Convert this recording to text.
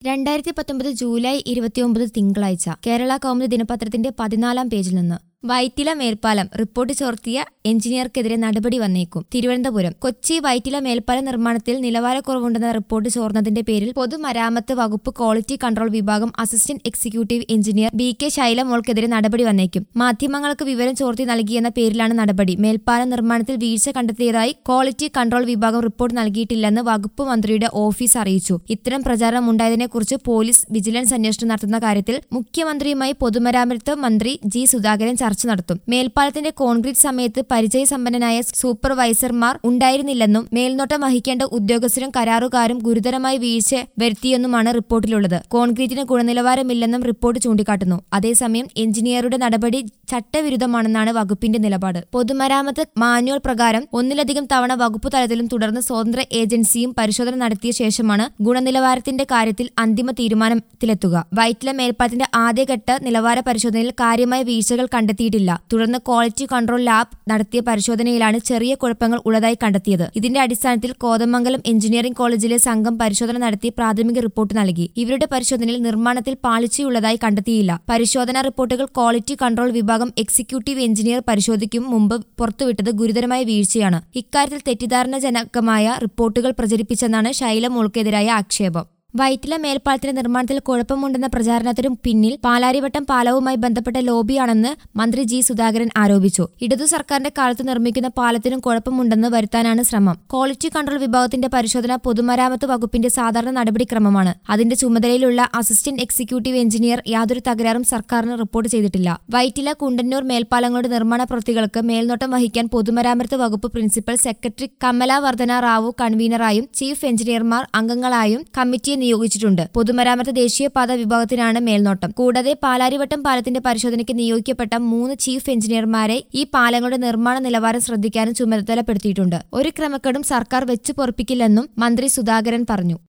രണ്ടായിരത്തി പത്തൊമ്പത് ജൂലൈ ഇരുപത്തിയൊമ്പത് തിങ്കളാഴ്ച കേരള കൗമുദി ദിനപത്രത്തിന്റെ പതിനാലാം പേജിൽ നിന്ന് വൈറ്റില മേൽപ്പാലം റിപ്പോർട്ട് ചോർത്തിയ എഞ്ചിനീയർക്കെതിരെ നടപടി വന്നേക്കും തിരുവനന്തപുരം കൊച്ചി വൈറ്റില മേൽപ്പാലം നിർമ്മാണത്തിൽ നിലവാരക്കുറവുണ്ടെന്ന റിപ്പോർട്ട് ചോർന്നതിന്റെ പേരിൽ പൊതുമരാമത്ത് വകുപ്പ് ക്വാളിറ്റി കൺട്രോൾ വിഭാഗം assistant executive engineer B K ശൈലമോൾക്കെതിരെ നടപടി വന്നേക്കും മാധ്യമങ്ങൾക്ക് വിവരം ചോർത്തി നൽകിയെന്ന പേരിലാണ് നടപടി മേൽപ്പാലം നിർമ്മാണത്തിൽ വീഴ്ച കണ്ടെത്തിയതായി ക്വാളിറ്റി കൺട്രോൾ വിഭാഗം റിപ്പോർട്ട് നൽകിയിട്ടില്ലെന്ന് വകുപ്പ് മന്ത്രിയുടെ ഓഫീസ് അറിയിച്ചു ഇത്തരം പ്രചാരണം ഉണ്ടായതിനെക്കുറിച്ച് പോലീസ് വിജിലൻസ് അന്വേഷണം നടത്തുന്ന കാര്യത്തിൽ മുഖ്യമന്ത്രിയുമായി പൊതുമരാമത്ത് മന്ത്രി ജി സുധാകരൻ ചർച്ച നടത്തും മേൽപ്പാലത്തിന്റെ കോൺക്രീറ്റ് സമയത്ത് പരിചയസമ്പന്നനായ സൂപ്പർവൈസർമാർ ഉണ്ടായിരുന്നില്ലെന്നും മേൽനോട്ടം വഹിക്കേണ്ട ഉദ്യോഗസ്ഥരും കരാറുകാരും ഗുരുതരമായി വീഴ്ച വരുത്തിയെന്നുമാണ് റിപ്പോർട്ടിലുള്ളത് കോൺക്രീറ്റിന് ഗുണനിലവാരമില്ലെന്നും റിപ്പോർട്ട് ചൂണ്ടിക്കാട്ടുന്നു അതേസമയം എഞ്ചിനീയറുടെ നടപടി ചട്ടവിരുദ്ധമാണെന്നാണ് വകുപ്പിന്റെ നിലപാട് പൊതുമരാമത്ത് മാനുവൽ പ്രകാരം ഒന്നിലധികം തവണ വകുപ്പ് തലത്തിലും തുടർന്ന് സ്വതന്ത്ര ഏജൻസിയും പരിശോധന നടത്തിയ ശേഷമാണ് ഗുണനിലവാരത്തിന്റെ കാര്യത്തിൽ അന്തിമ തീരുമാനത്തിലെത്തുക വൈറ്റില മേൽപ്പാലത്തിന്റെ ആദ്യഘട്ട നിലവാര പരിശോധനയിൽ കാര്യമായ വീഴ്ചകൾ കണ്ടെത്തിയിട്ടില്ല തുടർന്ന് ക്വാളിറ്റി കൺട്രോൾ ലാബ് നടത്തിയ പരിശോധനയിലാണ് ചെറിയ കുഴപ്പങ്ങൾ ഉള്ളതായി കണ്ടെത്തിയത് ഇതിന്റെ അടിസ്ഥാനത്തിൽ കോതമംഗലം എഞ്ചിനീയറിംഗ് കോളേജിലെ സംഘം പരിശോധന നടത്തി പ്രാഥമിക റിപ്പോർട്ട് നൽകി ഇവരുടെ പരിശോധനയിൽ നിർമ്മാണത്തിൽ പാളിച്ചയുള്ളതായി കണ്ടെത്തിയില്ല പരിശോധനാ റിപ്പോർട്ടുകൾ ക്വാളിറ്റി കൺട്രോൾ വിഭാഗം എക്സിക്യൂട്ടീവ് എഞ്ചിനീയർ പരിശോധിക്കും മുമ്പ് പുറത്തുവിട്ടത് ഗുരുതരമായ വീഴ്ചയാണ് ഇക്കാര്യത്തിൽ തെറ്റിദ്ധാരണജനകമായ റിപ്പോർട്ടുകൾ പ്രചരിപ്പിച്ചെന്നാണ് ശൈലമോൾക്കെതിരായ ആക്ഷേപം വൈറ്റില മേൽപ്പാലത്തിന്റെ നിർമ്മാണത്തിൽ കുഴപ്പമുണ്ടെന്ന പ്രചാരണത്തിനു പിന്നിൽ പാലാരിവട്ടം പാലവുമായി ബന്ധപ്പെട്ട ലോബിയാണെന്ന് മന്ത്രി ജി സുധാകരൻ ആരോപിച്ചു ഇടതു സർക്കാരിന്റെ കാലത്ത് നിർമ്മിക്കുന്ന പാലത്തിനും കുഴപ്പമുണ്ടെന്ന് വരുത്താനാണ് ശ്രമം ക്വാളിറ്റി കൺട്രോൾ വിഭാഗത്തിന്റെ പരിശോധന പൊതുമരാമത്ത് വകുപ്പിന്റെ സാധാരണ നടപടിക്രമമാണ് അതിന്റെ ചുമതലയിലുള്ള അസിസ്റ്റന്റ് എക്സിക്യൂട്ടീവ് എഞ്ചിനീയർ യാതൊരു തകരാറും സർക്കാരിന് റിപ്പോർട്ട് ചെയ്തിട്ടില്ല വൈറ്റില കുണ്ടന്നൂർ മേൽപ്പാലങ്ങളുടെ നിർമ്മാണ പ്രവൃത്തികൾക്ക് മേൽനോട്ടം വഹിക്കാൻ പൊതുമരാമത്ത് വകുപ്പ് പ്രിൻസിപ്പൽ സെക്രട്ടറി കമല വർദ്ധന റാവു കൺവീനറായും ചീഫ് എഞ്ചിനീയർമാർ അംഗങ്ങളായും കമ്മിറ്റിയെ നിയോഗിച്ചിട്ടുണ്ട് പൊതുമരാമത്ത് ദേശീയപാത വിഭാഗത്തിനാണ് മേൽനോട്ടം കൂടാതെ പാലാരിവട്ടം പാലത്തിന്റെ പരിശോധനയ്ക്ക് നിയോഗിക്കപ്പെട്ട മൂന്ന് ചീഫ് എഞ്ചിനീയർമാരെ ഈ പാലങ്ങളുടെ നിർമ്മാണ നിലവാരം ശ്രദ്ധിക്കാനും ചുമതലപ്പെടുത്തിയിട്ടുണ്ട് ഒരു ക്രമക്കേടും സർക്കാർ വെച്ചു പൊറപ്പിക്കില്ലെന്നും മന്ത്രി സുധാകരൻ പറഞ്ഞു